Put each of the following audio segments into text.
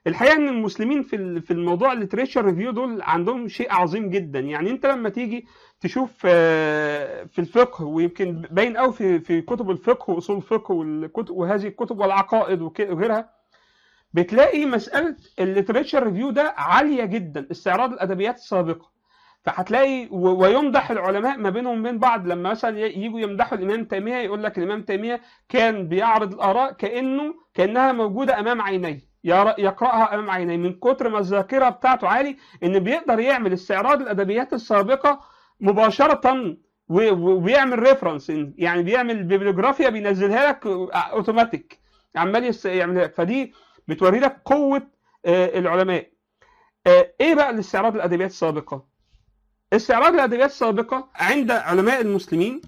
الحقيقه ان المسلمين في ال- في الموضوع الليتريتشر ريفيو دول عندهم شيء عظيم جدا يعني انت لما تيجي تشوف آه، في الفقه ويمكن باين قوي في في كتب الفقه واصول الفقه والكتب وهذه الكتب والعقائد وك- وغيرها بتلاقي مساله الليتريتشر ريفيو ده عاليه جدا استعراض الادبيات السابقه فهتلاقي و- ويمدح العلماء ما بينهم وبين بعض لما مثلا ي- يجوا يمدحوا الامام تيميه يقول لك الامام تيميه كان بيعرض الاراء كانه كانها موجوده امام عينيه يرى- يقراها امام عينيه من كتر ما الذاكره بتاعته عالي ان بيقدر يعمل استعراض الادبيات السابقه مباشره و- و- وبيعمل ريفرنس يعني بيعمل بيبليوجرافيا بينزلها لك اوتوماتيك عمال يس- يعمل لك فدي بتوري لك قوه آه، العلماء آه، ايه بقى الاستعراض الادبيات السابقه استعراض الادبيات السابقه عند علماء المسلمين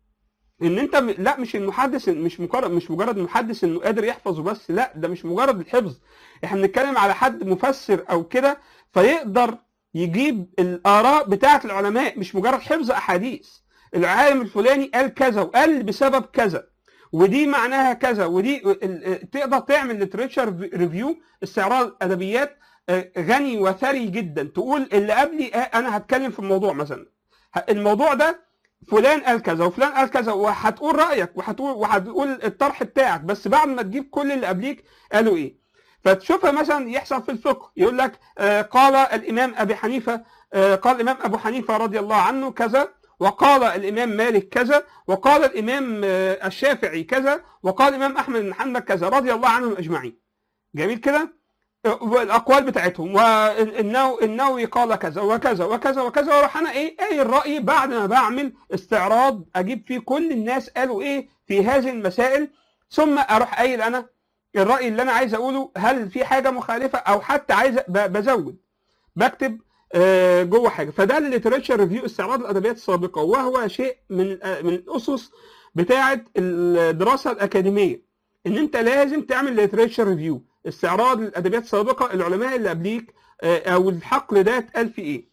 ان انت م- لا مش المحدث مش مجرد مش مجرد المحدث انه قادر يحفظ وبس لا ده مش مجرد الحفظ احنا بنتكلم على حد مفسر او كده فيقدر يجيب الاراء بتاعه العلماء مش مجرد حفظ احاديث العالم الفلاني قال كذا وقال بسبب كذا ودي معناها كذا ودي ال- ال- تقدر تعمل ليتريتشر ريفيو استعراض ادبيات آه، غني وثري جدا تقول اللي قبلي آه، انا هتكلم في الموضوع مثلا ه- الموضوع ده فلان قال كذا وفلان قال كذا وهتقول رايك وهتقول وهتقول الطرح بتاعك بس بعد ما تجيب كل اللي قبليك قالوا ايه فتشوفها مثلا يحصل في الفقه يقول لك آه، قال الامام ابي حنيفه آه، قال الامام ابو حنيفه رضي الله عنه كذا وقال الامام مالك كذا وقال الامام آه، الشافعي كذا وقال الامام احمد بن حنبل كذا رضي الله عنهم اجمعين جميل كده والاقوال بتاعتهم وانه النووي قال كذا وكذا وكذا وكذا واروح انا ايه ايه الراي بعد ما بعمل استعراض اجيب فيه كل الناس قالوا ايه في هذه المسائل ثم اروح قايل انا الراي اللي انا عايز اقوله هل في حاجه مخالفه او حتى عايز ب- بزود بكتب آه، جوه حاجه فده الليتريتشر ريفيو استعراض الادبيات السابقه وهو شيء من آه، من الاسس بتاعه الدراسه الاكاديميه ان انت لازم تعمل ليتريتشر ريفيو استعراض الادبيات السابقه العلماء اللي قبليك آه، او الحقل ده اتقال فيه ايه